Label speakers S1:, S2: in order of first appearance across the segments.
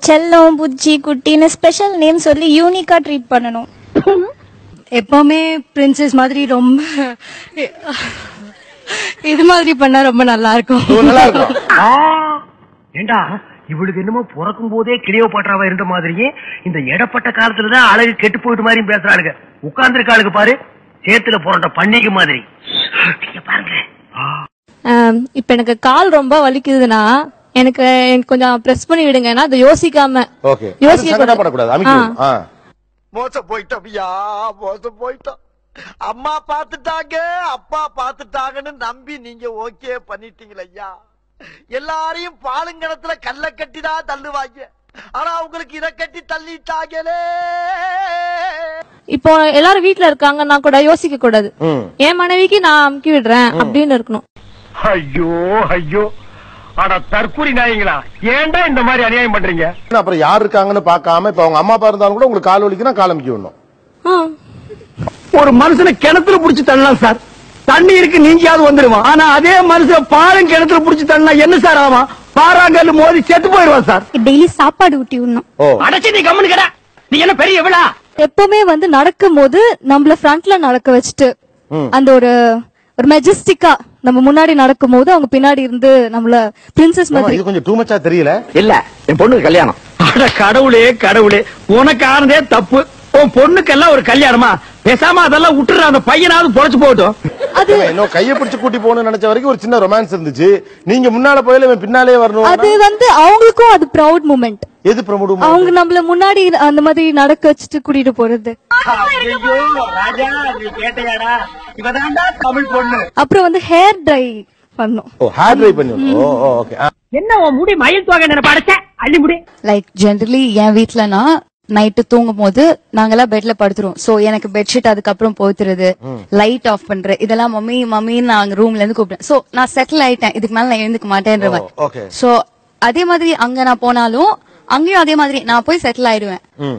S1: செல்லம் புச்சி குட்டின்னு special name சொல்லி யூனிக்கா treat பண்ணணும்
S2: எப்பவுமே பிரின்சஸ் மாதிரி ரொம்ப இது மாதிரி பண்ணா ரொம்ப நல்லா இருக்கும்
S3: நல்லா இருக்கும்
S4: ஏண்டா இவளுக்கு என்னமோ பிறக்கும் போதே கிளியோ பாட்டாவா இருந்த மாதிரியே இந்த இடப்பட்ட காலத்துலதான் அழகு கெட்டு போயிட்டு மாதிரி பேசுறாளுங்க உட்கார்ந்துருக்காளுங்க பாரு சேத்துல புரண்ட பண்ணிக்கு மாதிரி இங்க பாருங்க
S5: இப்ப எனக்கு கால் ரொம்ப வலிக்குதுன்னா எனக்கு எனக்கு கொஞ்சம் பிரஸ் பண்ணி விடுங்கன்னா அதை யோசிக்காம
S3: ஓகே
S5: யோசிக்க
S3: சங்கடப்படக்கூடாது அமைக்கணும் ஆ.
S6: மோசம் போயிட்டோம் ஐயா மோசம் போயிட்டோம் அம்மா பாத்துட்டாங்க அப்பா பாத்துட்டாங்கன்னு நம்பி நீங்க ஓகே பண்ணிட்டீங்களா ஐயா எல்லாரையும் பாலுங்கணத்துல கல்ல கட்டி தான் தள்ளுவாங்க ஆனா உங்களுக்கு இத கட்டி தள்ளிட்டாங்களே
S5: இப்போ எல்லாரும் வீட்ல இருக்காங்கன்னா கூட யோசிக்க கூடாது
S3: ம்.
S5: என் மனைவிக்கு நான் அமுக்கி விடுறேன் அப்படின்னு இருக்கணும்
S4: ஐயோ ஐயோ அட தற்கொலை நாயங்களா ஏன்டா இந்த மாதிரி அநியாயம் பண்றீங்க
S3: அப்புறம் யார் இருக்காங்கன்னு பார்க்காம இப்ப அவங்க அம்மா அப்பா இருந்தாலும் கூட உங்களுக்கு கால் வலிக்குன்னா கால் அமைக்க விடணும்
S5: ஆ.
S4: ஒரு மனுஷனை கிணத்துல புடிச்சு தள்ளலாம் சார் தண்ணி இருக்கு நீங்கியாவது வந்துருவான் ஆனா அதே மனுஷன் பாலும் கிணத்துல புடிச்சு தள்ளனா என்ன சார் ஆவான் பாறாங்கல்லு மோதி செத்து போயிருவான் சார்
S1: டெய்லி சாப்பாடு ஊட்டி விடணும்
S3: ஓ
S4: அடைச்சி நீ கம்முனு கடை நீ என்ன பெரிய விழா
S5: எப்பவுமே வந்து நடக்கும் போது நம்மள ஃப்ரண்ட்ல நடக்க வச்சுட்டு அந்த ஒரு ஒரு மெஜஸ்டிக்கா நம்ம முன்னாடி நடக்கும் போது அவங்க பின்னாடி இருந்து நம்மள பிரின்சஸ்
S3: ஆமா,
S5: மாதிரி
S3: இது கொஞ்சம் டூ மச்சா தெரியல
S4: இல்ல என் பொண்ணுக்கு கல்யாணம் அட கடவுளே கடவுளே உனக்கு ஆனதே தப்பு உன் பொண்ணுக்கெல்லாம் ஒரு கல்யாணமா பேசாம அதெல்லாம் விட்டுற அந்த பையனாவது பொழைச்சு போகட்டும்
S5: அது
S3: ஏங்க, இன்னும் கைய பிடிச்சு கூட்டி போகணும்னு நினைச்ச வரைக்கும் ஒரு சின்ன ரொமான்ஸ் இருந்துச்சு நீங்க முன்னால போயில இவன் பின்னாலே வரணும்
S5: அது வந்து அவங்களுக்கும் அது ப்ரௌட் மூமெண்ட்
S3: எது ப்ரமோட்
S5: அவங்க நம்மள முன்னாடி அந்த மாதிரி நடக்க வச்சுட்டு கூட்டிட்டு போறது
S4: ஐயோ ராஜா நீ கேட்டையாடா இவதான்டா தமிழ் பொண்ணு
S5: அப்புறம் வந்து ஹேர் ட்ரை பண்ணும்
S3: ஓ ஹேர் ட்ரை பண்ணி ஓ ஓ ஓகே
S4: என்ன உன் முடி மயில் தோகை நினைப்ப அடைச்ச அள்ளி முடி
S2: லைக் ஜென்ரலி என் வீட்லனா நைட்டு தூங்கும் போது நாங்கெல்லாம் பெட்ல படுத்துருவோம் சோ எனக்கு பெட்ஷீட் அதுக்கப்புறம் போத்துறது லைட் ஆஃப் பண்றது இதெல்லாம் மம்மி மம்மின்னு நான் ரூம்ல இருந்து கூப்பிட்டேன் சோ நான் செட்டில் ஆயிட்டேன் இதுக்கு மேல நான் எழுந்துக்க மாட்டேன்றவன்
S3: ஓ, okay.
S2: சோ அதே மாதிரி அங்க நான் போனாலும் அங்கேயும் அதே மாதிரி நான் போய் செட்டில் ஆயிடுவேன்
S3: ம்.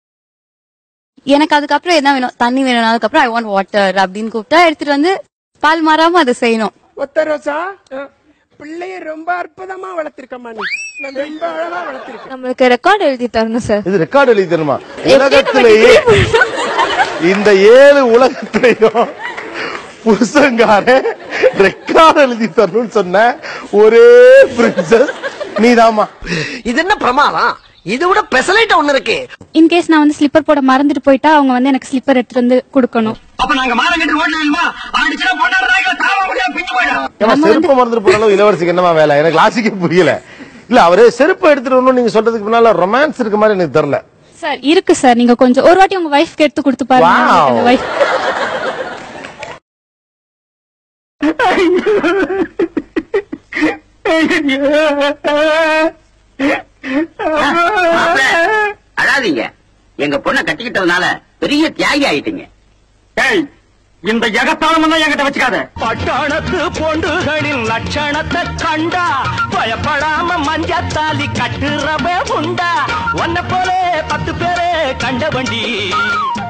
S2: எனக்கு அதுக்கப்புறம் என்ன வேணும் தண்ணி வேணும் அதுக்கப்புறம் ஐ வாண்ட் வாட்டர் அப்படின்னு கூப்பிட்டா எடுத்துட்டு வந்து பால் மாறாம அதை செய்யணும்
S7: ஒத்த ரோசா பிள்ளைய ரொம்ப அற்புதமா வளர்த்திருக்கம்மா நீ நான் ரொம்ப அழகா வளர்த்திருக்கேன்
S5: நம்மளுக்கு ரெக்கார்ட் எழுதி தரணும் சார்
S3: இது ரெக்கார்டு எழுதி தருமா உலகத்திலேயே இந்த ஏழு உலகத்திலையும் புருஷங்கார ரெக்கார்டு எழுதி தரணும்னு சொன்ன ஒரே பிரின்சஸ் நீதாம்மா
S6: இது என்ன பிரமாதம் இது விட பெசலைட் ஒண்ணு இருக்கு
S1: இன்கேஸ் நான் வந்து ஸ்லிப்பர் போட மறந்துட்டு போயிட்டா அவங்க வந்து எனக்கு ஸ்லிப்பர் எடுத்துட்டு வந்து கொடுக்கணும்
S4: அப்ப நாங்க மானம் கட்டி ஓட்டல இல்லமா அடிச்சா போட்டாடுறாங்க தாவ முடியாது பிச்சு போயிடும்
S3: ஏமா செருப்பு மறந்துட்டு போற அளவு இளவரசிக்கு என்னமா வேலை எனக்கு லாஜிக்கே புரியல இல்ல அவரு செருப்பு எடுத்துட்டு வரணும் நீங்க சொல்றதுக்கு முன்னால ரொமான்ஸ் இருக்க மாதிரி எனக்கு தெரியல
S1: சார் இருக்கு சார் நீங்க கொஞ்சம் ஒரு வாட்டி உங்க வைஃப்க்கு எடுத்து கொடுத்து பாருங்க
S3: Wow.
S1: உங்களுக்கு அந்த wife-
S8: அழாதீங்க எங்க பொண்ணை கட்டிக்கிட்டதுனால பெரிய தியாகி ஆயிட்டீங்க
S4: ஏய் இந்த எகத்தாளம் தான் என்கிட்ட வச்சுக்காத பட்டணத்து பொண்டுகளின் லட்சணத்தை கண்டா பயப்படாம மஞ்சத்தாலி கட்டுறவே உண்டா உன்னை போல பத்து பேரே கண்ட வண்டி